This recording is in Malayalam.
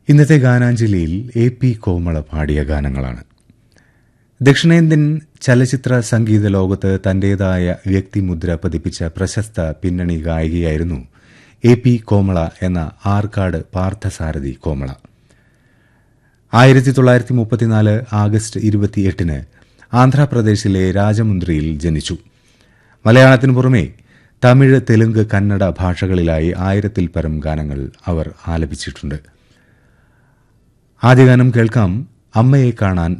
ഇന്നത്തെ ഗാനാഞ്ജലിയിൽ എ പി കോമള പാടിയ ഗാനങ്ങളാണ് ദക്ഷിണേന്ത്യൻ ചലച്ചിത്ര സംഗീത ലോകത്ത് തന്റേതായ വ്യക്തിമുദ്ര പതിപ്പിച്ച പ്രശസ്ത പിന്നണി ഗായികയായിരുന്നു എ പി കോമള എന്ന ആർക്കാട് പാർത്ഥസാരഥി കോമള ആയിരത്തി തൊള്ളായിരത്തി മുപ്പത്തിനാല് ആഗസ്റ്റ് ഇരുപത്തിയെട്ടിന് ആന്ധ്രാപ്രദേശിലെ രാജമുന്ദ്രിയിൽ ജനിച്ചു മലയാളത്തിനു പുറമെ തമിഴ് തെലുങ്ക് കന്നഡ ഭാഷകളിലായി ആയിരത്തിൽ പരം ഗാനങ്ങൾ അവർ ആലപിച്ചിട്ടുണ്ട് ആദ്യ ഗാനം കേൾക്കാം അമ്മയെ കാണാൻ